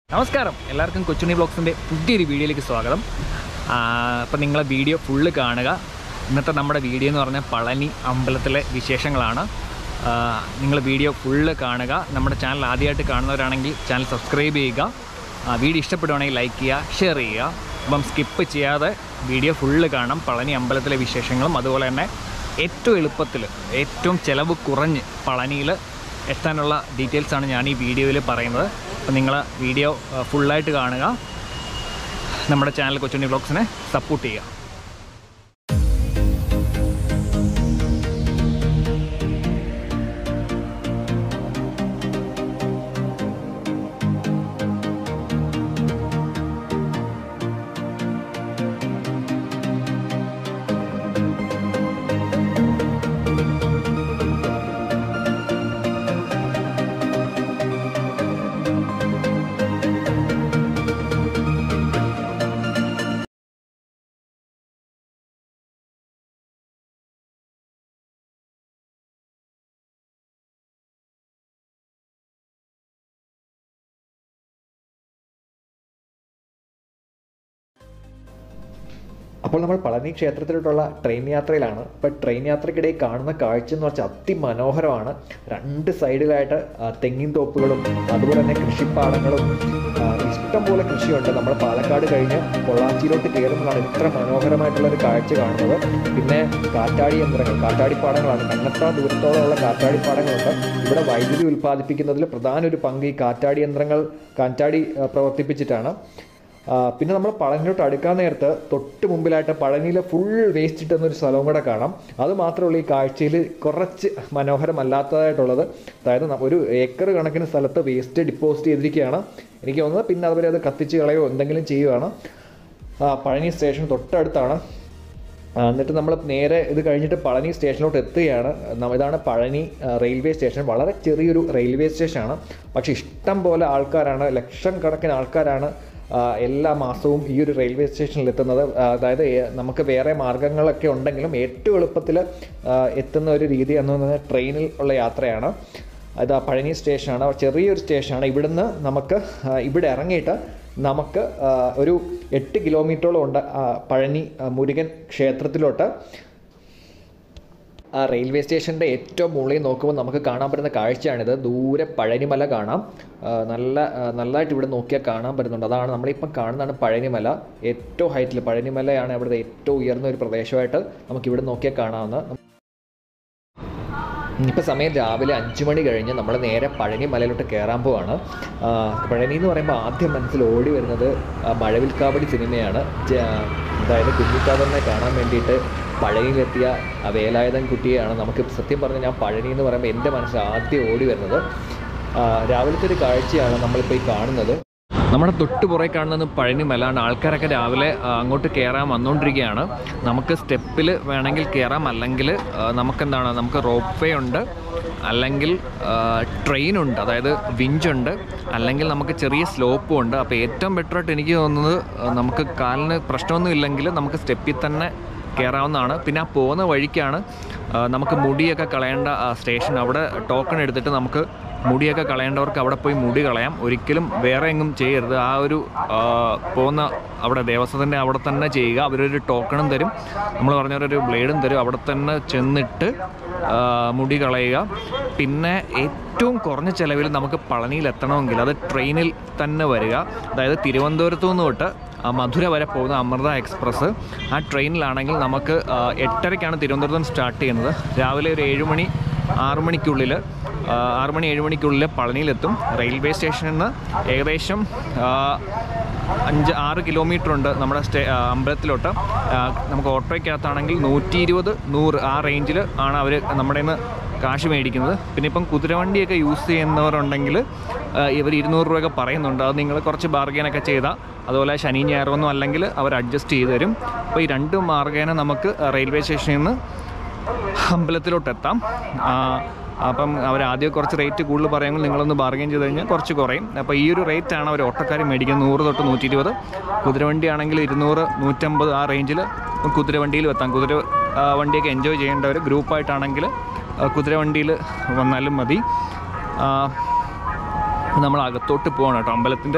നമസ്കാരം എല്ലാവർക്കും കൊച്ചുണ്ണി ബ്ലോഗ്സിൻ്റെ പുതിയൊരു വീഡിയോയിലേക്ക് സ്വാഗതം അപ്പം നിങ്ങളെ വീഡിയോ ഫുള്ള് കാണുക ഇന്നത്തെ നമ്മുടെ വീഡിയോ എന്ന് പറഞ്ഞാൽ പളനി അമ്പലത്തിലെ വിശേഷങ്ങളാണ് നിങ്ങൾ വീഡിയോ ഫുള്ള് കാണുക നമ്മുടെ ചാനൽ ആദ്യമായിട്ട് കാണുന്നവരാണെങ്കിൽ ചാനൽ സബ്സ്ക്രൈബ് ചെയ്യുക ആ, വീഡിയോ ഇഷ്ടപ്പെടുവാണെങ്കിൽ ലൈക്ക് ചെയ്യുക ഷെയർ ചെയ്യുക അപ്പം സ്കിപ്പ് ചെയ്യാതെ വീഡിയോ ഫുള്ള് കാണാം പളനി അമ്പലത്തിലെ വിശേഷങ്ങളും അതുപോലെ തന്നെ ഏറ്റവും എളുപ്പത്തിൽ ഏറ്റവും ചിലവ് കുറഞ്ഞ് പളനിയിൽ എത്താനുള്ള ഡീറ്റെയിൽസാണ് ഞാൻ ഈ വീഡിയോയിൽ പറയുന്നത് അപ്പോൾ നിങ്ങൾ വീഡിയോ ആ, ഫുള്ളായിട്ട് കാണുക നമ്മുടെ ചാനൽ കൊച്ചുണ്ണി വ്ളോഗ്സിനെ സപ്പോർട്ട് ചെയ്യുക അപ്പോൾ നമ്മൾ പളനി ക്ഷേത്രത്തിലോട്ടുള്ള ട്രെയിൻ യാത്രയിലാണ് ഇപ്പോൾ ട്രെയിൻ യാത്രക്കിടയിൽ കാണുന്ന കാഴ്ച എന്ന് വെച്ചാൽ അതിമനോഹരമാണ് രണ്ട് സൈഡിലായിട്ട് ആ, തെങ്ങിൻ തോപ്പുകളും അതുപോലെ തന്നെ കൃഷിപ്പാടങ്ങളും ആ, ഇഷ്ടംപോലെ കൃഷിയുണ്ട് നമ്മൾ പാലക്കാട് കഴിഞ്ഞ് പൊള്ളാച്ചിയിലോട്ട് കയറുമ്പോഴാണ് ഇത്ര മനോഹരമായിട്ടുള്ള ഒരു കാഴ്ച കാണുന്നത് പിന്നെ കാറ്റാടി യന്ത്രങ്ങൾ കാറ്റാടിപ്പാടങ്ങളാണ് കണ്ണത്താ ദൂരത്തോളമുള്ള കാറ്റാടിപ്പാടങ്ങളുണ്ട് ഇവിടെ വൈദ്യുതി ഉൽപ്പാദിപ്പിക്കുന്നതിൽ പ്രധാന ഒരു പങ്ക് ഈ കാറ്റാടി യന്ത്രങ്ങൾ കാറ്റാടി ആ, പ്രവർത്തിപ്പിച്ചിട്ടാണ് ആ, പിന്നെ നമ്മൾ പളനിയിലോട്ട് അടുക്കാൻ നേരത്ത് തൊട്ട് മുമ്പിലായിട്ട് പളനിയിലെ ഫുൾ വേസ്റ്റ് ഇട്ടുന്ന ഒരു സ്ഥലവും കൂടെ കാണാം അത് മാത്രമല്ല ഈ കാഴ്ചയിൽ കുറച്ച് മനോഹരമല്ലാത്തതായിട്ടുള്ളത് അതായത് ന- ഒരു ഏക്കർ കണക്കിന് സ്ഥലത്ത് വേസ്റ്റ് ഡിപ്പോസിറ്റ് ചെയ്തിരിക്കുകയാണ് എനിക്ക് തോന്നുന്നത് പിന്നെ അതുവരെ അത് കത്തിച്ച് കളയോ എന്തെങ്കിലും ചെയ്യുകയാണ് ആ, പഴനി സ്റ്റേഷൻ തൊട്ടടുത്താണ് ആ, എന്നിട്ട് നമ്മൾ നേരെ ഇത് കഴിഞ്ഞിട്ട് പളനി സ്റ്റേഷനിലോട്ട് എത്തുകയാണ് നമ്മ- ഇതാണ് പഴനി ആ, റെയിൽവേ സ്റ്റേഷൻ വളരെ ചെറിയൊരു റെയിൽവേ സ്റ്റേഷനാണ് പക്ഷേ ഇഷ്ടം പോലെ ആൾക്കാരാണ് ലക്ഷം കണക്കിന് ആൾക്കാരാണ് ആ, എല്ലാ മാസവും ഈ ഒരു റെയിൽവേ സ്റ്റേഷനിൽ എത്തുന്നത് ആ, അതായത് ഏ- നമുക്ക് വേറെ മാർഗങ്ങളൊക്കെ ഉണ്ടെങ്കിലും ഏറ്റവും എളുപ്പത്തിൽ എത്തുന്ന ഒരു രീതി എന്ന് പറയുന്നത് ട്രെയിനിൽ ഉള്ള യാത്രയാണ് ഇത് പഴനി സ്റ്റേഷനാണ് ചെറിയൊരു സ്റ്റേഷനാണ് ഇവിടുന്ന് നമുക്ക് ആ, ഇവിടെ ഇറങ്ങിയിട്ട് നമുക്ക് ആ, ഒരു എട്ട് കിലോമീറ്ററോളം ഉണ്ട് ആ, പഴനി ആ, മുരുകൻ ക്ഷേത്രത്തിലോട്ട് ആ റെയിൽവേ സ്റ്റേഷൻ്റെ ഏറ്റവും മുകളിൽ നോക്കുമ്പോൾ നമുക്ക് കാണാൻ പറ്റുന്ന കാഴ്ചയാണിത് ദൂരെ പഴനിമല കാണാം ആ, നല്ല ആ, നല്ലതായിട്ട് ഇവിടെ നോക്കിയാൽ കാണാൻ പറ്റുന്നുണ്ട് അതാണ് നമ്മളിപ്പം കാണുന്നതാണ് പഴനിമല ഏറ്റവും ഹൈറ്റിൽ പഴനിമലയാണ് ഇവിടുത്തെ ഏറ്റവും ഉയർന്ന ഒരു പ്രദേശമായിട്ട് നമുക്ക് ഇവിടെ നോക്കിയാൽ കാണാവുന്ന ഇപ്പോൾ സമയം രാവിലെ അഞ്ച് മണി കഴിഞ്ഞ് നമ്മൾ നേരെ പഴനി മലയിലോട്ട് കയറാൻ പോവാണ് ആ, പഴനി എന്ന് പറയുമ്പോൾ ആദ്യം മനസ്സിൽ ഓടി വരുന്നത് ആ, മഴവിൽക്കാവടി സിനിമയാണ് ജ- അതായത് കുഞ്ഞിക്കാതറിനെ കാണാൻ വേണ്ടിയിട്ട് പഴനിയിലെത്തിയ ആ വേലായുധൻ കുട്ടിയെയാണ് നമുക്ക് സത്യം പറഞ്ഞാൽ ഞാൻ പഴനി എന്ന് പറയുമ്പോൾ എൻ്റെ മനസ്സിൽ ആദ്യം ഓടി വരുന്നത് ആ, രാവിലത്തെ ഒരു കാഴ്ചയാണ് നമ്മളിപ്പോൾ ഈ കാണുന്നത് നമ്മുടെ തൊട്ട് പുറകെ കാണുന്നത് പഴനി മലയാണ് ആൾക്കാരൊക്കെ രാവിലെ ആ, അങ്ങോട്ട് കയറാൻ വന്നുകൊണ്ടിരിക്കുകയാണ് നമുക്ക് സ്റ്റെപ്പിൽ വേണമെങ്കിൽ കയറാം അല്ലെങ്കിൽ ആ, നമുക്കെന്താണ് നമുക്ക് റോപ്പ് വേ ഉണ്ട് അല്ലെങ്കിൽ ട്രെയിൻ ഉണ്ട് അതായത് വിഞ്ചുണ്ട് അല്ലെങ്കിൽ നമുക്ക് ചെറിയ സ്ലോപ്പും ഉണ്ട് അപ്പോൾ ഏറ്റവും ബെറ്റർ ആയിട്ട് എനിക്ക് തോന്നുന്നത് ആ, നമുക്ക് കാലിന് പ്രശ്നമൊന്നും ഇല്ലെങ്കിൽ നമുക്ക് സ്റ്റെപ്പിൽ തന്നെ കയറാവുന്നതാണ് പിന്നെ ആ പോകുന്ന വഴിക്കാണ് ആ, നമുക്ക് മുടിയൊക്കെ കളയേണ്ട ആ സ്റ്റേഷൻ അവിടെ ടോക്കൺ എടുത്തിട്ട് നമുക്ക് മുടിയൊക്കെ കളയേണ്ടവർക്ക് അവിടെ പോയി മുടി കളയാം ഒരിക്കലും വേറെ എങ്ങും ചെയ്യരുത് ആ ഒരു ആ, പോകുന്ന അവിടെ ദേവസ്വത്തിൻ്റെ അവിടെ തന്നെ ചെയ്യുക അവരൊരു ടോക്കണും തരും നമ്മൾ പറഞ്ഞ പോലെ ഒരു ബ്ലേഡും തരും അവിടെ തന്നെ ചെന്നിട്ട് ആ, മുടി കളയുക പിന്നെ ഏറ്റവും കുറഞ്ഞ ചിലവിൽ നമുക്ക് പളനിയിൽ എത്തണമെങ്കിൽ അത് ട്രെയിനിൽ തന്നെ വരിക അതായത് തിരുവനന്തപുരത്തു നിന്ന് തൊട്ട് ആ, മധുര വരെ പോകുന്ന അമൃത എക്സ്പ്രസ് ആ ട്രെയിനിലാണെങ്കിൽ നമുക്ക് ആ, എട്ടരയ്ക്കാണ് തിരുവനന്തപുരത്ത് നിന്ന് സ്റ്റാർട്ട് ചെയ്യുന്നത് രാവിലെ ഒരു ഏഴ് മണി ആറ് മണിക്കുള്ളിൽ ആ, ആറ് മണി ഏഴ് മണിക്കുള്ളിൽ പളനിയിലെത്തും റെയിൽവേ സ്റ്റേഷനിൽ നിന്ന് ഏകദേശം ആ, അഞ്ച് ആറ് കിലോമീറ്റർ ഉണ്ട് നമ്മുടെ സ്റ്റേ ആ, അമ്പലത്തിലോട്ട് ആ, നമുക്ക് ഓട്ടോയ്ക്കകത്താണെങ്കിൽ നൂറ്റി ഇരുപത് നൂറ് ആ റേഞ്ചിൽ ആണ് അവർ നമ്മുടെ നിന്ന് കാശ് മേടിക്കുന്നത് പിന്നെ ഇപ്പം കുതിരവണ്ടിയൊക്കെ യൂസ് ചെയ്യുന്നവരുണ്ടെങ്കിൽ ഇവർ ഇരുന്നൂറ് രൂപയൊക്കെ പറയുന്നുണ്ട് അത് നിങ്ങൾ കുറച്ച് ബാർഗൈനൊക്കെ ചെയ്താൽ അതുപോലെ ശനി ഞായറൊന്നും അല്ലെങ്കിൽ അവർ അഡ്ജസ്റ്റ് ചെയ്ത് തരും അപ്പോൾ ഈ രണ്ട് മാർഗേന നമുക്ക് റെയിൽവേ സ്റ്റേഷനിൽ നിന്ന് അമ്പലത്തിലോട്ട് എത്താം ആ, അപ്പം അവർ ആദ്യം കുറച്ച് റേറ്റ് കൂടുതൽ പറയുമ്പോൾ നിങ്ങളൊന്ന് ബാർഗൈൻ ചെയ്ത് കഴിഞ്ഞാൽ കുറച്ച് കുറയും അപ്പോൾ ഈ ഒരു റേറ്റാണ് അവർ ഓട്ടോക്കാർ മേടിക്കുന്നത് നൂറ് തൊട്ട് നൂറ്റി ഇരുപത് കുതിരവണ്ടി ആണെങ്കിൽ ഇരുന്നൂറ് നൂറ്റമ്പത് ആ റേഞ്ചിൽ കുതിരവണ്ടിയിൽ എത്താം കുതിര ആ, വണ്ടിയൊക്കെ എൻജോയ് ചെയ്യേണ്ടവർ ഗ്രൂപ്പായിട്ടാണെങ്കിൽ കുതിരവണ്ടിയിൽ വന്നാലും മതി ആ, നമ്മൾ അകത്തോട്ട് പോകണം കേട്ടോ അമ്പലത്തിൻ്റെ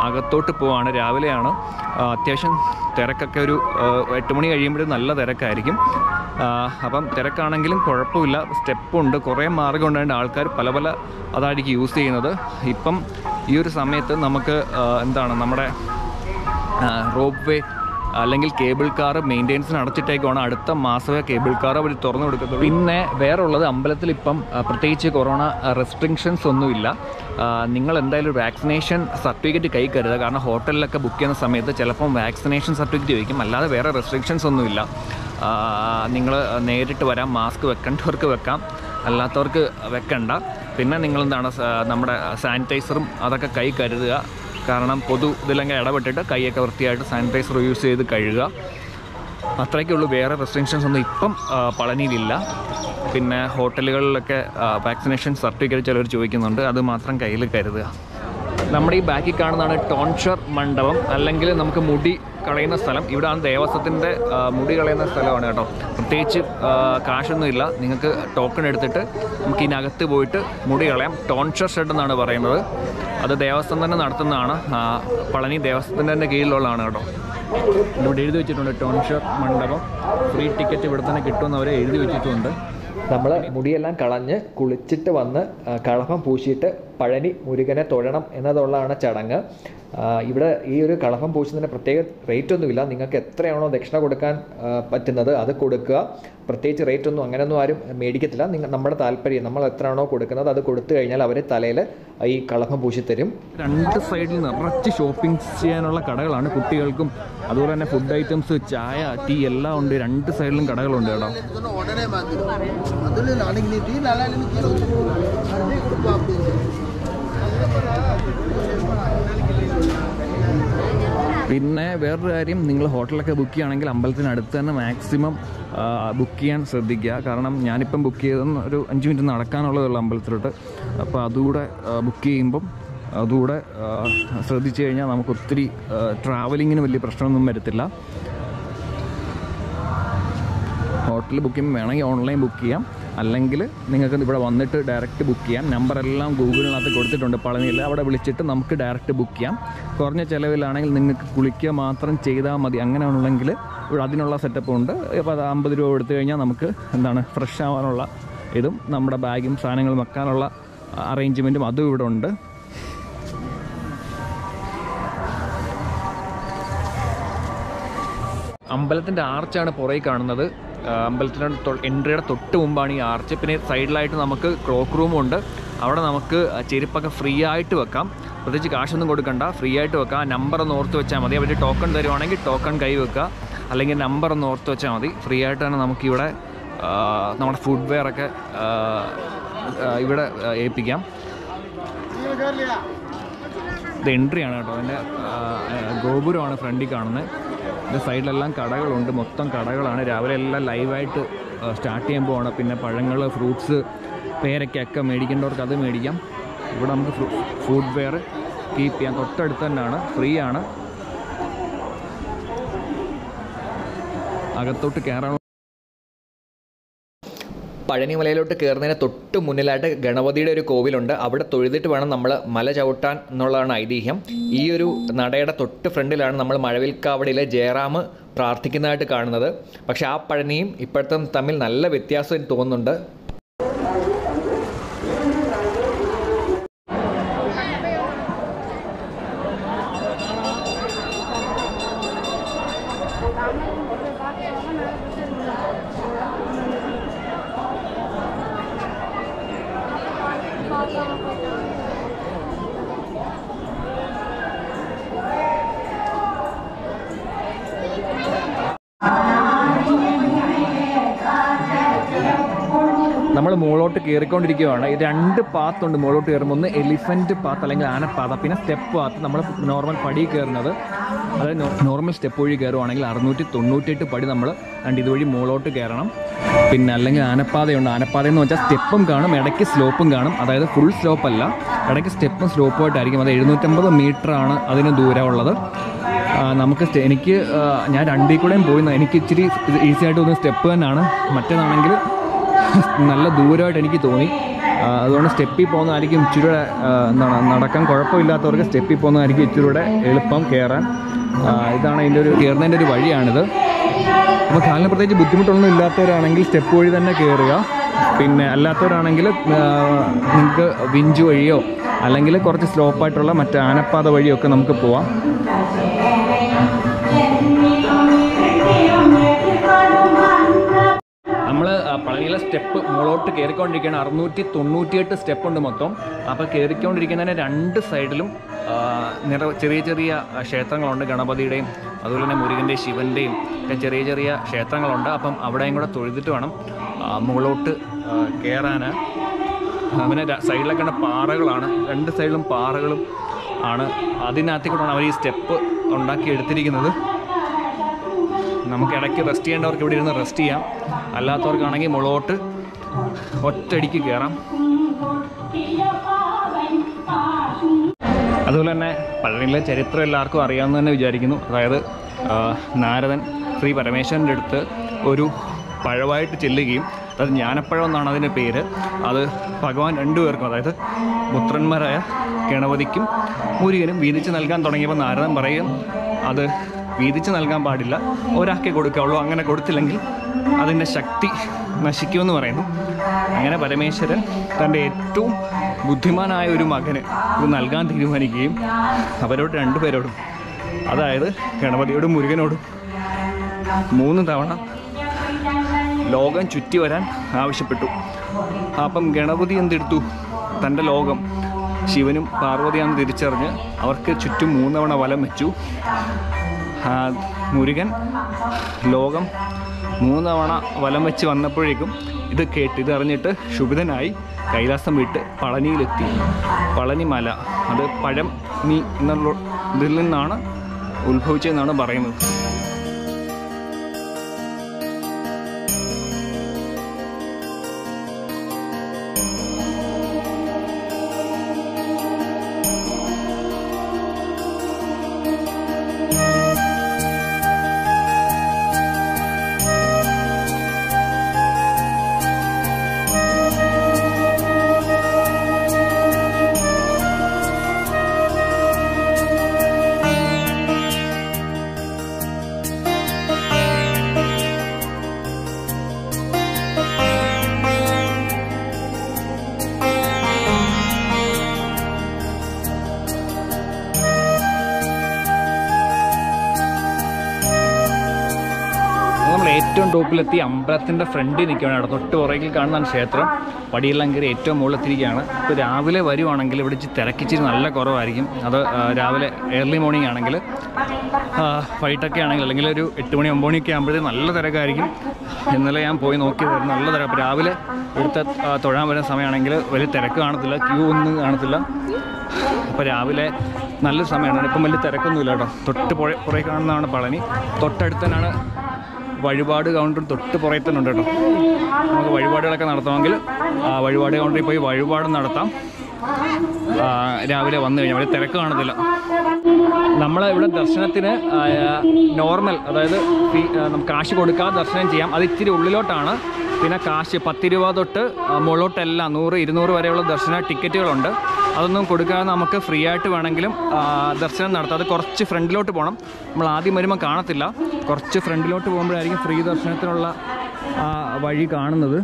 അകത്തോട്ട് പോവാണ് രാവിലെയാണ് ആ, അത്യാവശ്യം തിരക്കൊക്കെ ഒരു ആ, എട്ട് മണി കഴിയുമ്പോഴും നല്ല തിരക്കായിരിക്കും ആ, അപ്പം തിരക്കാണെങ്കിലും കുഴപ്പമില്ല സ്റ്റെപ്പുണ്ട് കുറേ മാർഗം ഉണ്ടായിട്ട് ആൾക്കാർ പല പല അതായിരിക്കും യൂസ് ചെയ്യുന്നത് ഇപ്പം ഈ ഒരു സമയത്ത് നമുക്ക് ആ, എന്താണ് നമ്മുടെ റോപ്പ് വേ അല്ലെങ്കിൽ കേബിൾ കാർ മെയിൻ്റെനൻസിന് അടച്ചിട്ടേക്കാണ് അടുത്ത മാസമേ കേബിൾ കാർ അവർ തുറന്നു കൊടുക്കത്തുള്ളൂ പിന്നെ വേറെ ഉള്ളത് അമ്പലത്തിൽ ഇപ്പം ആ, പ്രത്യേകിച്ച് കൊറോണ റെസ്ട്രിക്ഷൻസ് ഒന്നുമില്ല ആ, നിങ്ങൾ എന്തായാലും ഒരു വാക്സിനേഷൻ സർട്ടിഫിക്കറ്റ് കൈ കരുതുക കാരണം ഹോട്ടലിലൊക്കെ ബുക്ക് ചെയ്യുന്ന സമയത്ത് ചിലപ്പം വാക്സിനേഷൻ സർട്ടിഫിക്കറ്റ് ചോദിക്കും അല്ലാതെ വേറെ റെസ്ട്രിക്ഷൻസ് ഒന്നുമില്ല നിങ്ങൾ നേരിട്ട് വരാം മാസ്ക് വെക്കേണ്ടവർക്ക് വെക്കാം അല്ലാത്തവർക്ക് വെക്കണ്ട പിന്നെ നിങ്ങളെന്താണ് സ- നമ്മുടെ സാനിറ്റൈസറും അതൊക്കെ കൈ കരുതുക കാരണം പൊതു ഇതിലങ്ങ് ഇടപെട്ടിട്ട് കൈയൊക്കെ വൃത്തിയായിട്ട് സാനിറ്റൈസർ യൂസ് ചെയ്ത് കഴുകുക അത്രയൊക്കെ ഉള്ളൂ വേറെ റെസ്ട്രിക്ഷൻസ് ഒന്നും ഇപ്പം ആ, പളനിയിലില്ല പിന്നെ ഹോട്ടലുകളിലൊക്കെ വാക്സിനേഷൻ സർട്ടിഫിക്കറ്റ് ചിലർ ചോദിക്കുന്നുണ്ട് അത് മാത്രം കയ്യിൽ കരുതുക നമ്മുടെ ഈ ബാക്കിൽ കാണുന്നതാണ് ടോൺഷർ മണ്ഡപം അല്ലെങ്കിൽ നമുക്ക് മുടി കളയുന്ന സ്ഥലം ഇവിടെയാണ് ദേവസ്വത്തിൻ്റെ ആ, മുടി കളയുന്ന സ്ഥലമാണ് കേട്ടോ പ്രത്യേകിച്ച് ആ, കാശൊന്നുമില്ല നിങ്ങൾക്ക് ടോക്കൺ എടുത്തിട്ട് നമുക്ക് ഇതിനകത്ത് പോയിട്ട് മുടി കളയാം ടോൺഷർ ഷെഡ് എന്നാണ് പറയുന്നത് അത് ദേവസ്വം തന്നെ നടത്തുന്നതാണ് ആ, പളനി ദേവസ്വത്തിൻ്റെ തന്നെ കീഴിലുള്ളതാണ് കേട്ടോ ഇവിടെ എഴുതി വെച്ചിട്ടുണ്ട് ടോൺഷർ മണ്ഡപം ഫ്രീ ടിക്കറ്റ് ഇവിടെ തന്നെ കിട്ടുമെന്ന് അവർ എഴുതി വെച്ചിട്ടുണ്ട് നമ്മൾ മുടിയെല്ലാം കളഞ്ഞ് കുളിച്ചിട്ട് വന്ന് ആ, കളഭം പൂശിയിട്ട് പഴനി മുരുകനെ തൊഴണം എന്നതുള്ളതാണ് ചടങ്ങ് ആ, ഇവിടെ ഈ ഒരു കളഭം പൂശുന്നതിന് പ്രത്യേക റേറ്റ് ഒന്നുമില്ല നിങ്ങൾക്ക് എത്രയാണോ ദക്ഷിണ കൊടുക്കാൻ ആ, പറ്റുന്നത് അത് കൊടുക്കുക പ്രത്യേകിച്ച് റേറ്റ് ഒന്നും അങ്ങനെയൊന്നും ആരും മേടിക്കത്തില്ല നിങ്ങൾ നമ്മുടെ താല്പര്യം നമ്മൾ എത്രയാണോ കൊടുക്കുന്നത് അത് കൊടുത്തു കഴിഞ്ഞാൽ അവർ തലയിൽ ഈ കളഭം പൂശി തരും രണ്ട് സൈഡിൽ നിറച്ച് ഷോപ്പിംഗ് ചെയ്യാനുള്ള കടകളാണ് കുട്ടികൾക്കും അതുപോലെ തന്നെ ഫുഡ് ഐറ്റംസ് ചായ ടീ എല്ലാം ഉണ്ട് രണ്ട് സൈഡിലും കടകളുണ്ട് കേട്ടോ ಇದನ್ನು ಒಡನೆ ಮಾಡಿದ್ರು ಮೊದಲು ನನಗೆ ನೀವು ಟೀ ನಾಳೆ ನಿಮಗೆ പിന്നെ വേറൊരു കാര്യം നിങ്ങൾ ഹോട്ടലൊക്കെ ബുക്ക് ചെയ്യുകയാണെങ്കിൽ അമ്പലത്തിനടുത്ത് തന്നെ മാക്സിമം ബുക്ക് ചെയ്യാൻ ശ്രദ്ധിക്കുക കാരണം ഞാനിപ്പം ബുക്ക് ചെയ്തെന്ന് ഒരു അഞ്ച് മിനിറ്റ് നടക്കാനുള്ളതുള്ള അമ്പലത്തിലോട്ട് അപ്പോൾ അതുകൂടെ ബുക്ക് ചെയ്യുമ്പം അതുകൂടെ ആ, ശ്രദ്ധിച്ചു കഴിഞ്ഞാൽ നമുക്ക് ഒത്തിരി ട്രാവലിങ്ങിന് വലിയ പ്രശ്നമൊന്നും വരത്തില്ല ഹോട്ടൽ ബുക്കിംഗ് വേണമെങ്കിൽ ഓൺലൈൻ ബുക്ക് ചെയ്യാം അല്ലെങ്കിൽ നിങ്ങൾക്ക് ഇവിടെ വന്നിട്ട് ഡയറക്റ്റ് ബുക്ക് ചെയ്യാം നമ്പറെല്ലാം ഗൂഗിളിനകത്ത് കൊടുത്തിട്ടുണ്ട് പളനിയിൽ അവിടെ വിളിച്ചിട്ട് നമുക്ക് ഡയറക്റ്റ് ബുക്ക് ചെയ്യാം കുറഞ്ഞ ചിലവിലാണെങ്കിൽ നിങ്ങൾക്ക് കുളിക്കുക മാത്രം ചെയ്താൽ മതി അങ്ങനെയാണെങ്കിൽ ഇവിടെ അതിനുള്ള സെറ്റപ്പ് ഉണ്ട് ഇപ്പോൾ അത് അമ്പത് രൂപ കൊടുത്തു കഴിഞ്ഞാൽ നമുക്ക് എന്താണ് ഫ്രഷ് ആവാനുള്ള ഇതും നമ്മുടെ ബാഗും സാധനങ്ങളും വെക്കാനുള്ള അറേഞ്ച്മെൻറ്റും അതും ഇവിടെ ഉണ്ട് അമ്പലത്തിൻ്റെ ആർച്ചാണ് പുറകെ കാണുന്നത് ആ, അമ്പലത്തിൻ്റെ തൊ- എൻട്രിയുടെ തൊട്ട് മുമ്പാണ് ഈ ആർച്ച് പിന്നെ സൈഡിലായിട്ട് നമുക്ക് ക്ലോക്ക് റൂമും ഉണ്ട് അവിടെ നമുക്ക് ചെരുപ്പൊക്കെ ഫ്രീ ആയിട്ട് വെക്കാം പ്രത്യേകിച്ച് കാശൊന്നും കൊടുക്കണ്ട ഫ്രീ ആയിട്ട് വെക്കാം നമ്പർ ഒന്ന് ഓർത്ത് വെച്ചാൽ മതി അവർ ടോക്കൺ തരുവാണെങ്കിൽ ടോക്കൺ കൈ വെക്കുക അല്ലെങ്കിൽ നമ്പർ ഒന്ന് ഓർത്ത് വെച്ചാൽ മതി ഫ്രീ ആയിട്ട് തന്നെ നമുക്കിവിടെ ആ, നമ്മുടെ ഫുഡ് വെയർ ഒക്കെ ആ, ആ, ഇവിടെ ആ, ഏൽപ്പിക്കാം ഇത് എൻട്രി ആണ് കേട്ടോ അതിൻ്റെ ഗോപുരമാണ് ഫ്രണ്ടിൽ കാണുന്നത് ഇത് സൈഡിലെല്ലാം കടകളുണ്ട് മൊത്തം കടകളാണ് രാവിലെ എല്ലാം ലൈവായിട്ട് സ്റ്റാർട്ട് ചെയ്യാൻ പോവാണ് പിന്നെ പഴങ്ങൾ ഫ്രൂട്ട്സ് പേരയ്ക്കൊക്കെ മേടിക്കേണ്ടവർക്ക് അത് മേടിക്കാം ഇവിടെ നമുക്ക് ഫുഡ് വെയർ കീപ്പ് ചെയ്യാം തൊട്ടടുത്ത് തന്നെയാണ് ഫ്രീ ആണ് അകത്തോട്ട് കയറാൻ പഴനിമലയിലോട്ട് കയറുന്നതിന് തൊട്ട് മുന്നിലായിട്ട് ഗണപതിയുടെ ഒരു കോവിലുണ്ട് അവിടെ തൊഴുതിട്ട് വേണം നമ്മൾ മല ചവിട്ടാൻ എന്നുള്ളതാണ് ഐതിഹ്യം ഈ ഒരു നടയുടെ തൊട്ട് ഫ്രണ്ടിലാണ് നമ്മൾ മഴവിൽക്കാവടിയിലെ ജയറാം പ്രാർത്ഥിക്കുന്നതായിട്ട് കാണുന്നത് പക്ഷേ ആ പഴനിയും ഇപ്പോഴത്തെ തമ്മിൽ നല്ല വ്യത്യാസം എനിക്ക് തോന്നുന്നുണ്ട് നമ്മൾ മുകളോട്ട് കയറിക്കൊണ്ടിരിക്കുകയാണ് ഈ രണ്ട് പാത്തുണ്ട് മുകളോട്ട് കയറുമ്പോൾ ഒന്ന് എലിഫൻറ്റ് പാത്ത് അല്ലെങ്കിൽ ആനപ്പാത പിന്നെ സ്റ്റെപ്പ് പാത്ത് നമ്മൾ നോർമൽ പടി കയറുന്നത് അതായത് നോർമൽ സ്റ്റെപ്പ് വഴി കയറുവാണെങ്കിൽ അറുന്നൂറ്റി തൊണ്ണൂറ്റെട്ട് പടി നമ്മൾ രണ്ട് ഇതുവഴി മുകളോട്ട് കയറണം പിന്നെ അല്ലെങ്കിൽ ആനപ്പാതയുണ്ട് ആനപ്പാത എന്ന് വെച്ചാൽ സ്റ്റെപ്പും കാണും ഇടയ്ക്ക് സ്ലോപ്പും കാണും അതായത് ഫുൾ സ്ലോപ്പ് അല്ല ഇടയ്ക്ക് സ്റ്റെപ്പും സ്ലോപ്പും ആയിട്ടായിരിക്കും അത് എഴുന്നൂറ്റമ്പത് മീറ്ററാണ് അതിന് ദൂരമുള്ളത് ആ, നമുക്ക് സ്റ്റെ- എനിക്ക് ആ, ഞാൻ രണ്ടിൽ കൂടെയും പോയി എനിക്ക് ഇച്ചിരി ഈസി ആയിട്ട് തോന്നുന്ന സ്റ്റെപ്പ് തന്നെയാണ് മറ്റേതാണെങ്കിൽ നല്ല ദൂരമായിട്ട് എനിക്ക് തോന്നി ആ, അതുകൊണ്ട് സ്റ്റെപ്പിൽ പോകുന്നതായിരിക്കും ഇച്ചിരി കൂടെ ആ, എന്താണ് നടക്കാൻ കുഴപ്പമില്ലാത്തവർക്ക് സ്റ്റെപ്പിൽ പോകുന്നതായിരിക്കും ഇച്ചിരി കൂടെ എളുപ്പം കയറാൻ ആ, ഇതാണ് അതിൻ്റെ ഒരു കയറുന്നതിൻ്റെ ഒരു വഴിയാണിത് അപ്പോൾ കാലിന് പ്രത്യേകിച്ച് ബുദ്ധിമുട്ടൊന്നും ഇല്ലാത്തവരാണെങ്കിൽ സ്റ്റെപ്പ് വഴി തന്നെ കയറുക പിന്നെ അല്ലാത്തവരാണെങ്കിൽ നിങ്ങൾക്ക് വിഞ്ച് വഴിയോ അല്ലെങ്കിൽ കുറച്ച് സ്ലോപ്പായിട്ടുള്ള മറ്റ് ആനപ്പാത വഴിയോ ഒക്കെ നമുക്ക് പോവാം നമ്മൾ പഴനിയിലെ സ്റ്റെപ്പ് മുകളോട്ട് കയറിക്കൊണ്ടിരിക്കുകയാണ് അറുന്നൂറ്റി തൊണ്ണൂറ്റിയെട്ട് സ്റ്റെപ്പ് ഉണ്ട് മൊത്തം അപ്പോൾ കയറിക്കൊണ്ടിരിക്കുന്നതിന് രണ്ട് സൈഡിലും ആ, നിറ ചെറിയ ചെറിയ ആ, ക്ഷേത്രങ്ങളുണ്ട് ഗണപതിയുടെയും അതുപോലെ തന്നെ മുരുകൻ്റെയും ശിവൻ്റെയും ഒക്കെ ചെറിയ ചെറിയ ക്ഷേത്രങ്ങളുണ്ട് അപ്പം അവിടെയും കൂടെ തൊഴുതിട്ട് വേണം ആ, മുകളോട്ട് കയറാൻ പിന്നെ ര- സൈഡിലൊക്കെ ഉള്ള പാറകളാണ് രണ്ട് സൈഡിലും പാറകളും ആണ് അതിനകത്തേക്കൂടാണ് അവർ ഈ സ്റ്റെപ്പ് ഉണ്ടാക്കി എടുത്തിരിക്കുന്നത് നമുക്ക് ഇടയ്ക്ക് റെസ്റ്റ് ചെയ്യേണ്ടവർക്ക് ഇവിടെ ഇരുന്ന് റെസ്റ്റ് ചെയ്യാം അല്ലാത്തവർക്കാണെങ്കിൽ മുളോട്ട് ഒറ്റയടിക്ക് കയറാം അതുപോലെ തന്നെ പഴനിയിലെ ചരിത്രം എല്ലാവർക്കും അറിയാമെന്ന് തന്നെ വിചാരിക്കുന്നു അതായത് ആ, നാരദൻ ശ്രീ പരമേശ്വരൻ്റെ അടുത്ത് ഒരു പഴമായിട്ട് ചെല്ലുകയും അതായത് ജ്ഞാനപ്പഴം എന്നാണ് അതിൻ്റെ പേര് അത് ഭഗവാൻ രണ്ടുപേർക്കും അതായത് പുത്രന്മാരായ ഗണപതിക്കും മുരുകനും വീതിച്ച് നൽകാൻ തുടങ്ങിയപ്പോൾ നാരദൻ പറയും അത് വീതിച്ച് നൽകാൻ പാടില്ല ഒരാൾക്കേ കൊടുക്കാവുള്ളൂ അങ്ങനെ കൊടുത്തില്ലെങ്കിൽ അതിൻ്റെ ശക്തി നശിക്കുമെന്ന് പറയുന്നു അങ്ങനെ പരമേശ്വരൻ തൻ്റെ ഏറ്റവും ബുദ്ധിമാനായ ഒരു മകന് ഇത് നൽകാൻ തീരുമാനിക്കുകയും അവരോട് രണ്ടുപേരോടും അതായത് ഗണപതിയോടും മുരുകനോടും മൂന്ന് തവണ ലോകം ചുറ്റി വരാൻ ആവശ്യപ്പെട്ടു അപ്പം ഗണപതി എന്തെടുത്തു തൻ്റെ ലോകം ശിവനും പാർവതിയാണെന്ന് തിരിച്ചറിഞ്ഞ് അവർക്ക് ചുറ്റും മൂന്നവണ വലം വെച്ചു ആ, മുരുകൻ ലോകം മൂന്നവണ വലം വെച്ച് വന്നപ്പോഴേക്കും ഇത് കേട്ട് ഇതറിഞ്ഞിട്ട് ശുഭിതനായി കൈലാസം വിട്ട് പളനിയിലെത്തി പളനി മല അത് പഴം നീ എന്നുള്ള ഇതിൽ നിന്നാണ് ഉത്ഭവിച്ചതെന്നാണ് പറയുന്നത് നമ്മൾ ഏറ്റവും ടോപ്പിലെത്തി അമ്പലത്തിൻ്റെ ഫ്രണ്ടിൽ നിൽക്കുകയാണ് അവിടെ തൊട്ട് പുറകിൽ കാണുന്നതാണ് ക്ഷേത്രം പടിയെല്ലാം കയറി ഏറ്റവും മുകളിലെത്തിയിരിക്കുകയാണ് ഇപ്പോൾ രാവിലെ വരുവാണെങ്കിൽ ഇവിടെ ഇച്ചിരി തിരക്കിച്ചിരി നല്ല കുറവായിരിക്കും അത് ആ, രാവിലെ ഏർലി മോർണിംഗ് ആണെങ്കിൽ വൈകിട്ടൊക്കെ ആണെങ്കിൽ അല്ലെങ്കിൽ ഒരു എട്ട് മണി ഒമ്പത് മണിയൊക്കെ ആകുമ്പോഴത്തേക്ക് നല്ല തിരക്കായിരിക്കും ഇന്നലെ ഞാൻ പോയി നോക്കിയതായിരുന്നു നല്ല തിരക്ക് അപ്പോൾ രാവിലെ ഇവിടുത്തെ ആ, തൊഴാൻ വരുന്ന സമയമാണെങ്കിൽ വലിയ തിരക്ക് കാണത്തില്ല ക്യൂ ഒന്നും കാണത്തില്ല അപ്പോൾ രാവിലെ നല്ലൊരു സമയമാണ് ഇപ്പം വലിയ തിരക്കൊന്നുമില്ല കേട്ടോ തൊട്ട് പുറ പുറകെ കാണുന്നതാണ് പളനി തൊട്ടടുത്ത് തന്നെയാണ് വഴിപാട് കൗണ്ടർ തൊട്ട് പുറകെ തന്നെ ഉണ്ട് കേട്ടോ നമുക്ക് വഴിപാടുകളൊക്കെ നടത്തണമെങ്കിൽ ആ, വഴിപാട് കൗണ്ടറിൽ പോയി വഴിപാട് നടത്താം ആ, രാവിലെ വന്നു കഴിഞ്ഞാൽ വലിയ തിരക്ക് കാണത്തില്ല നമ്മൾ ഇവിടെ ദർശനത്തിന് നോർമൽ അതായത് ഫീ- ആ, നമുക്ക് കാശ് കൊടുക്കാതെ ദർശനം ചെയ്യാം അത് ഇച്ചിരി ഉള്ളിലോട്ടാണ് പിന്നെ കാശ് പത്ത് രൂപ തൊട്ട് ആ, മുകളിലോട്ടെല്ലാം നൂറ് ഇരുന്നൂറ് വരെയുള്ള ദർശന ടിക്കറ്റുകളുണ്ട് അതൊന്നും കൊടുക്കാതെ നമുക്ക് ഫ്രീ ആയിട്ട് വേണമെങ്കിലും ആ, ദർശനം നടത്താം അത് കുറച്ച് ഫ്രണ്ടിലോട്ട് പോകണം നമ്മൾ ആദ്യം വരുമ്പോൾ കാണത്തില്ല കുറച്ച് ഫ്രണ്ടിലോട്ട് പോകുമ്പോഴായിരിക്കും ഫ്രീ ദർശനത്തിനുള്ള ആ, വഴി കാണുന്നത്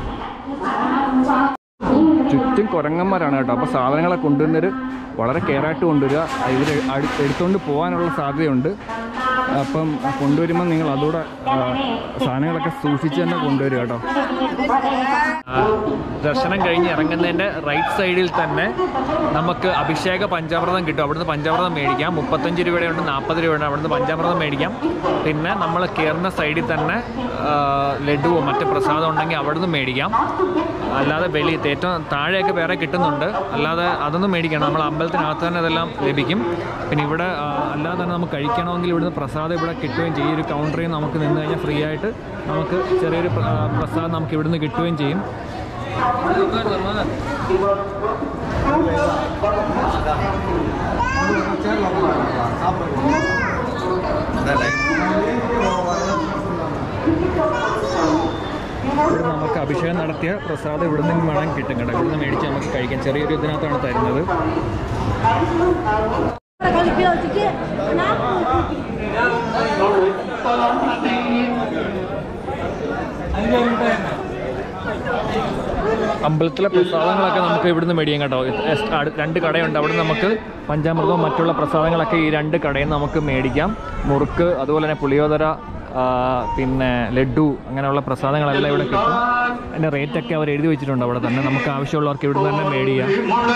ചുറ്റും കുരങ്ങന്മാരാണ് കേട്ടോ അപ്പോൾ സാധനങ്ങളെ കൊണ്ടുവന്നൊരു വളരെ കെയറായിട്ട് കൊണ്ടുവരിക ഇവർ എടുത്തുകൊണ്ട് പോകാനുള്ള സാധ്യതയുണ്ട് അപ്പം കൊണ്ടുവരുമ്പോൾ നിങ്ങൾ അതോടെ ആ, സാധനങ്ങളൊക്കെ സൂക്ഷിച്ച് തന്നെ കൊണ്ടുവരിക കേട്ടോ ആ, ദർശനം കഴിഞ്ഞ് ഇറങ്ങുന്നതിൻ്റെ റൈറ്റ് സൈഡിൽ തന്നെ നമുക്ക് അഭിഷേക പഞ്ചാമൃതം കിട്ടും അവിടുന്ന് പഞ്ചാമൃതം മേടിക്കാം മുപ്പത്തഞ്ച് രൂപയുടെ ഉണ്ട് നാൽപ്പത് രൂപയുടെ അവിടുന്ന് പഞ്ചാമൃതം മേടിക്കാം പിന്നെ നമ്മൾ കയറുന്ന സൈഡിൽ തന്നെ ആ, ലഡുവോ മറ്റ് പ്രസാദം ഉണ്ടെങ്കിൽ അവിടുന്ന് മേടിക്കാം അല്ലാതെ വെളി ഏറ്റവും താഴെയൊക്കെ വേറെ കിട്ടുന്നുണ്ട് അല്ലാതെ അതൊന്നും മേടിക്കണം നമ്മൾ അമ്പലത്തിനകത്ത് തന്നെ അതെല്ലാം ലഭിക്കും പിന്നെ ഇവിടെ ആ, അല്ലാതെ തന്നെ നമുക്ക് കഴിക്കണമെങ്കിൽ ഇവിടുന്ന് പ്രസാദം ഇവിടെ കിട്ടുകയും ചെയ്യും ഈ ഒരു കൗണ്ടറിൽ നമുക്ക് നിന്ന് കഴിഞ്ഞാൽ ഫ്രീ ആയിട്ട് നമുക്ക് ചെറിയൊരു പ്ര- ആ, പ്രസാദം നമുക്ക് ഇവിടുന്ന് കിട്ടുകയും ചെയ്യും ഇവിടെ നമുക്ക് അഭിഷേകം നടത്തിയ പ്രസാദം ഇവിടെ നിന്ന് വേണം കിട്ടും കേട്ടോ ഇവിടെ നിന്ന് മേടിച്ച് നമുക്ക് കഴിക്കാം ചെറിയൊരു ഇതിനകത്താണ് തരുന്നത് Kalau dia sikit, kenapa? അമ്പലത്തിലെ പ്രസാദങ്ങളൊക്കെ നമുക്ക് ഇവിടുന്ന് മേടിക്കാം കേട്ടോ ഇത് എസ്- അടു- രണ്ട് കടയുണ്ട് അവിടെ നമുക്ക് പഞ്ചാമൃതവും മറ്റുള്ള പ്രസാദങ്ങളൊക്കെ ഈ രണ്ട് കടയിൽ നിന്ന് നമുക്ക് മേടിക്കാം മുറുക്ക് അതുപോലെ തന്നെ പുളിയോദര ആ, പിന്നെ ലഡു അങ്ങനെയുള്ള പ്രസാദങ്ങളെല്ലാം ഇവിടെ കിട്ടും അതിൻ്റെ റേറ്റൊക്കെ അവർ എഴുതി വെച്ചിട്ടുണ്ട് അവിടെ തന്നെ നമുക്ക് ആവശ്യമുള്ളവർക്ക് ഇവിടെ തന്നെ മേടിക്കാം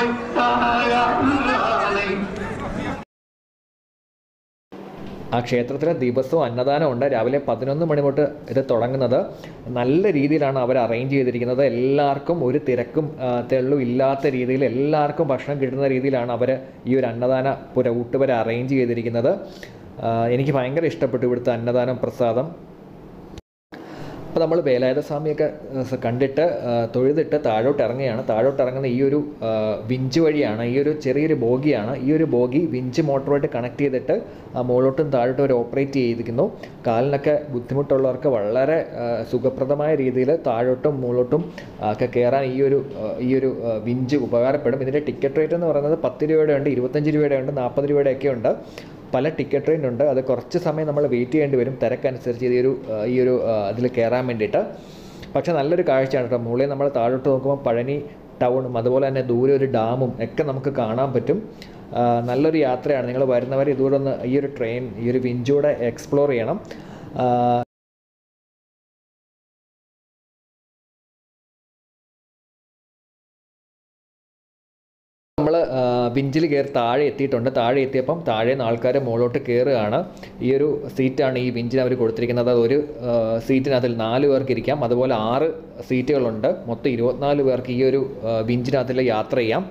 ആ ക്ഷേത്രത്തിൽ ദിവസവും അന്നദാനം ഉണ്ട് രാവിലെ പതിനൊന്ന് മണി തൊട്ട് ഇത് തുടങ്ങുന്നത് നല്ല രീതിയിലാണ് അവർ അറേഞ്ച് ചെയ്തിരിക്കുന്നത് എല്ലാവർക്കും ഒരു തിരക്കും ആ, തെള്ളും ഇല്ലാത്ത രീതിയിൽ എല്ലാവർക്കും ഭക്ഷണം കിട്ടുന്ന രീതിയിലാണ് അവർ ഈ ഒരു അന്നദാന പുര ഊട്ടുപുര അറേഞ്ച് ചെയ്തിരിക്കുന്നത് ആ, എനിക്ക് ഭയങ്കര ഇഷ്ടപ്പെട്ടു ഇവിടുത്തെ അന്നദാനം പ്രസാദം അപ്പോൾ നമ്മൾ വേലായുധ സ്വാമിയൊക്കെ ഏഹ്, കണ്ടിട്ട് ഏഹ്, തൊഴുതിട്ട് താഴോട്ട് ഇറങ്ങുകയാണ് താഴോട്ട് ഇറങ്ങുന്ന ഈ ഒരു ഏഹ്, വിഞ്ച് വഴിയാണ് ഈ ഒരു ചെറിയൊരു ബോഗിയാണ് ഈ ഒരു ബോഗി വിഞ്ച് മോട്ടറുമായിട്ട് കണക്ട് ചെയ്തിട്ട് ആ മുകളിലോട്ടും താഴോട്ടും അവർ ഓപ്പറേറ്റ് ചെയ്തിരിക്കുന്നു കാലിനൊക്കെ ബുദ്ധിമുട്ടുള്ളവർക്ക് വളരെ ഏഹ്, സുഖപ്രദമായ രീതിയിൽ താഴോട്ടും മുകളിലോട്ടും ആ, ഒക്കെ കയറാൻ ഈ ഒരു ഏഹ്, ഈ ഒരു ഏഹ്, വിഞ്ച് ഉപകാരപ്പെടും ഇതിൻ്റെ ടിക്കറ്റ് റേറ്റ് എന്ന് പറയുന്നത് പത്ത് രൂപയുടെ ഉണ്ട് ഇരുപത്തഞ്ച് രൂപയുടെ ഉണ്ട് നാൽപ്പത് രൂപയുടെ ഒക്കെ ഉണ്ട് പല ടിക്കറ്റ് ട്രെയിൻ ഉണ്ട് അത് കുറച്ച് സമയം നമ്മൾ വെയിറ്റ് ചെയ്യേണ്ടി വരും തിരക്കനുസരിച്ച് ഈ ഒരു ആ, ഈ ഒരു അതിൽ കയറാൻ വേണ്ടിയിട്ട് പക്ഷേ നല്ലൊരു കാഴ്ചയാണ് കേട്ടോ മുകളിൽ നമ്മൾ താഴോട്ട് നോക്കുമ്പോൾ പഴനി ടൗണും അതുപോലെ തന്നെ ദൂരെ ഒരു ഡാമും ഒക്കെ നമുക്ക് കാണാൻ പറ്റും ആ, നല്ലൊരു യാത്രയാണ് നിങ്ങൾ വരുന്നവർ ഇതുകൂടെ ഒന്ന് ഈ ഒരു ട്രെയിൻ ഈ ഒരു വിഞ്ചൂടെ എക്സ്പ്ലോർ ചെയ്യണം ആ, നമ്മൾ ബിഞ്ചിൽ കയറി താഴെ എത്തിയിട്ടുണ്ട് താഴെ എത്തിയപ്പം താഴെ നിന്ന് ആൾക്കാർ മുകളിലോട്ട് കയറുകയാണ് ഈ ഒരു സീറ്റാണ് ഈ ബിഞ്ചിന് അവർ കൊടുത്തിരിക്കുന്നത് അത് ഒരു ആ, സീറ്റിനകത്തിൽ നാല് പേർക്ക് ഇരിക്കാം അതുപോലെ ആറ് സീറ്റുകളുണ്ട് മൊത്തം ഇരുപത്തിനാല് പേർക്ക് ഈ ഒരു ആ, ബിഞ്ചിനകത്തിൽ യാത്ര ചെയ്യാം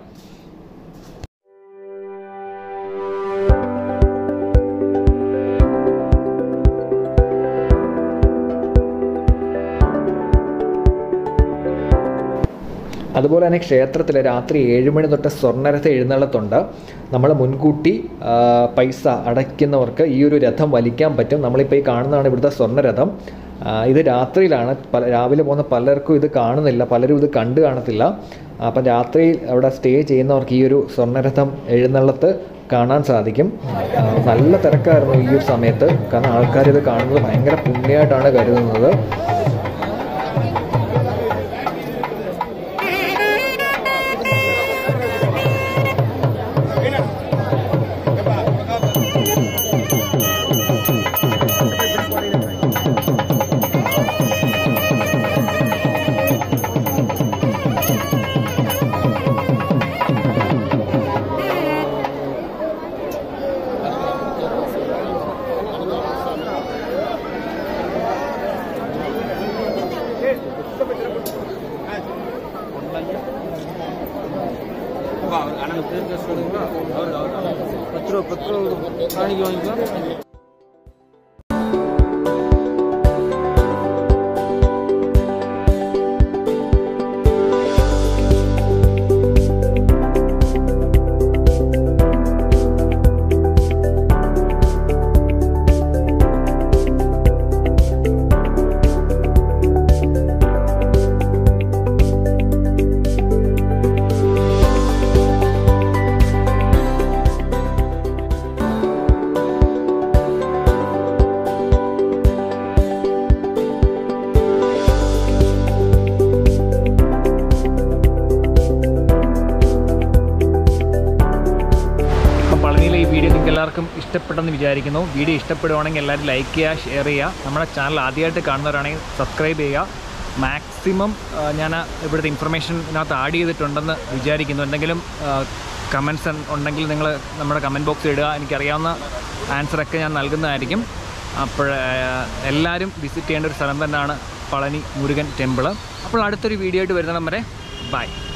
അതുപോലെ തന്നെ ക്ഷേത്രത്തിൽ രാത്രി ഏഴ് മണി തൊട്ട് സ്വർണ്ണരഥ എഴുന്നള്ളത്തുണ്ട് നമ്മൾ മുൻകൂട്ടി ആ, പൈസ അടയ്ക്കുന്നവർക്ക് ഈ ഒരു രഥം വലിക്കാൻ പറ്റും നമ്മളിപ്പോൾ ഈ കാണുന്നതാണ് ഇവിടുത്തെ സ്വർണ്ണരഥം ആ, ഇത് രാത്രിയിലാണ് പല രാവിലെ പോകുന്ന പലർക്കും ഇത് കാണുന്നില്ല പലരും ഇത് കണ്ടു കാണത്തില്ല അപ്പം രാത്രി അവിടെ സ്റ്റേ ചെയ്യുന്നവർക്ക് ഈ ഒരു സ്വർണ്ണരഥം എഴുന്നള്ളത്ത് കാണാൻ സാധിക്കും ആ, നല്ല തിരക്കായിരുന്നു ഈ ഒരു സമയത്ത് കാരണം ആൾക്കാർ ഇത് കാണുന്നത് ഭയങ്കര പുണ്യമായിട്ടാണ് കരുതുന്നത് പത്ത് രൂപ പത്ത് രൂപ കാണിക്ക് വാങ്ങിക്കാം അപ്പം പളനിയിലെ ഈ വീഡിയോ നിങ്ങൾക്ക് എല്ലാവർക്കും ഇഷ്ടപ്പെട്ടെന്ന് വിചാരിക്കുന്നു വീഡിയോ ഇഷ്ടപ്പെടുവാണെങ്കിൽ എല്ലാവരും ലൈക്ക് ചെയ്യുക ഷെയർ ചെയ്യുക നമ്മുടെ ചാനൽ ആദ്യമായിട്ട് കാണുന്നവരാണെങ്കിൽ സബ്സ്ക്രൈബ് ചെയ്യുക മാക്സിമം ഞാൻ ഇവിടുത്തെ ഇൻഫർമേഷൻ ഇതിനകത്ത് ആഡ് ചെയ്തിട്ടുണ്ടെന്ന് വിചാരിക്കുന്നു എന്തെങ്കിലും കമൻസ് ഉണ്ടെങ്കിൽ നിങ്ങൾ നമ്മുടെ കമൻറ്റ് ബോക്സിൽ ഇടുക എനിക്കറിയാവുന്ന ആൻസറൊക്കെ ഞാൻ നൽകുന്നതായിരിക്കും അപ്പോൾ എല്ലാവരും വിസിറ്റ് ചെയ്യേണ്ട ഒരു സ്ഥലം തന്നെയാണ് പളനി മുരുകൻ ടെമ്പിൾ അപ്പോൾ അടുത്തൊരു വീഡിയോ ആയിട്ട് വരുന്നിടം വരെ ബൈ